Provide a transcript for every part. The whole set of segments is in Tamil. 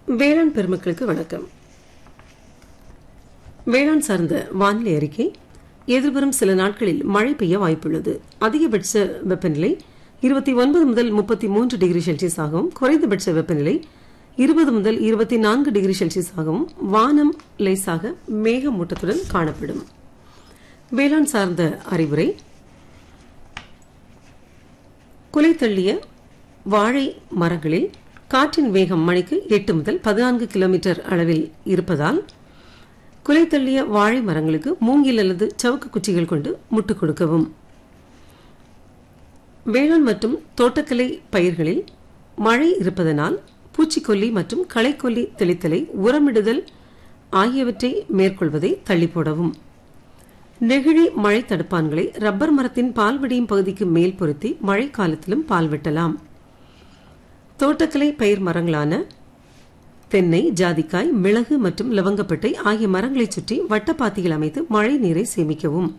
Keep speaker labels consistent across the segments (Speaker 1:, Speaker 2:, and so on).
Speaker 1: வேளாண் பெருமக்களுக்கு வணக்கம் வேளாண் சார்ந்த வானிலை அறிக்கை எதிர்வரும் சில நாட்களில் மழை பெய்ய வாய்ப்புள்ளது அதிகபட்ச வெப்பநிலை இருபத்தி ஒன்பது முதல் முப்பத்தி மூன்று டிகிரி செல்சியஸ் ஆகவும் குறைந்தபட்ச வெப்பநிலை இருபது முதல் இருபத்தி நான்கு டிகிரி செல்சியஸ் ஆகவும் வானம் லேசாக மேகமூட்டத்துடன் காணப்படும் வேளாண் சார்ந்த அறிவுரை குலை தள்ளிய வாழை மரங்களில் காற்றின் வேகம் மணிக்கு எட்டு முதல் பதினான்கு கிலோமீட்டர் அளவில் இருப்பதால் குலை தள்ளிய வாழை மரங்களுக்கு மூங்கில் அல்லது சவுக்கு குச்சிகள் கொண்டு முட்டு கொடுக்கவும் வேளாண் மற்றும் தோட்டக்கலை பயிர்களில் மழை இருப்பதனால் பூச்சிக்கொல்லி மற்றும் களைக்கொல்லி தெளித்தலை உரமிடுதல் ஆகியவற்றை மேற்கொள்வதை தள்ளி போடவும் நெகிழி மழை தடுப்பான்களை ரப்பர் மரத்தின் பால் வடியும் பகுதிக்கு மேல் பொருத்தி மழை காலத்திலும் பால் வெட்டலாம் தோட்டக்கலை பயிர் மரங்களான தென்னை ஜாதிக்காய் மிளகு மற்றும் லவங்கப்பட்டை ஆகிய மரங்களைச் சுற்றி வட்டப்பாத்திகள் அமைத்து மழை நீரை சேமிக்கவும்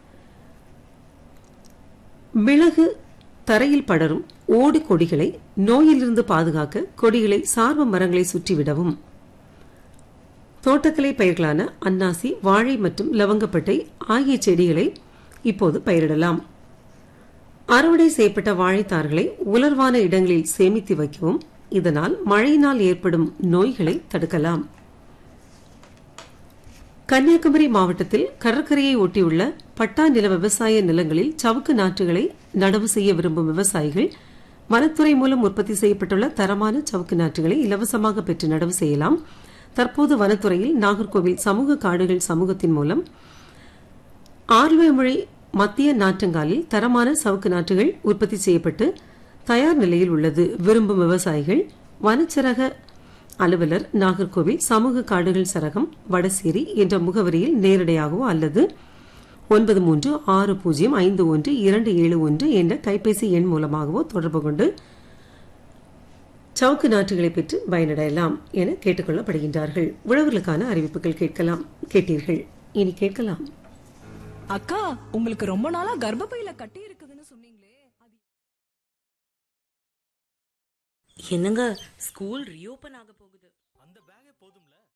Speaker 1: மிளகு தரையில் படரும் ஓடு கொடிகளை நோயிலிருந்து பாதுகாக்க கொடிகளை சார்பு மரங்களை சுற்றிவிடவும் தோட்டக்கலை பயிர்களான அன்னாசி வாழை மற்றும் லவங்கப்பட்டை ஆகிய செடிகளை இப்போது பயிரிடலாம் அறுவடை செய்யப்பட்ட வாழைத்தார்களை உலர்வான இடங்களில் சேமித்து வைக்கவும் இதனால் மழையினால் ஏற்படும் நோய்களை தடுக்கலாம் கன்னியாகுமரி மாவட்டத்தில் கடற்கரையை ஒட்டியுள்ள பட்டா நில விவசாய நிலங்களில் சவுக்கு நாற்றுகளை நடவு செய்ய விரும்பும் விவசாயிகள் வனத்துறை மூலம் உற்பத்தி செய்யப்பட்டுள்ள தரமான சவுக்கு நாற்றுகளை இலவசமாக பெற்று நடவு செய்யலாம் தற்போது வனத்துறையில் நாகர்கோவில் சமூக காடுகள் சமூகத்தின் மூலம் ஆர்வமொழி மத்திய நாற்றங்காலில் தரமான சவுக்கு நாற்றுகள் உற்பத்தி செய்யப்பட்டு தயார் நிலையில் உள்ளது விரும்பும் விவசாயிகள் வனச்சரக அலுவலர் நாகர்கோவில் சமூக காடுகள் சரகம் வடசேரி என்ற முகவரியில் நேரடியாகவோ அல்லது ஒன்பது மூன்று ஆறு பூஜ்ஜியம் ஐந்து ஒன்று இரண்டு ஏழு ஒன்று என்ற கைபேசி எண் மூலமாகவோ தொடர்பு கொண்டு சவுக்கு நாற்றுகளை பெற்று பயனடையலாம் என கேட்டுக்கொள்ளப்படுகின்றார்கள் உழவர்களுக்கான அறிவிப்புகள் கேட்கலாம் கேட்டீர்கள் இனி கேட்கலாம்
Speaker 2: அக்கா உங்களுக்கு ரொம்ப நாளா கர்ப்பப்பையில கட்டி இருக்குதுன்னு சொன்னீங்களே அது
Speaker 3: என்னங்க ஸ்கூல் ரீஓபன் ஆக போகுது
Speaker 4: அந்த பேக்கே போதும்ல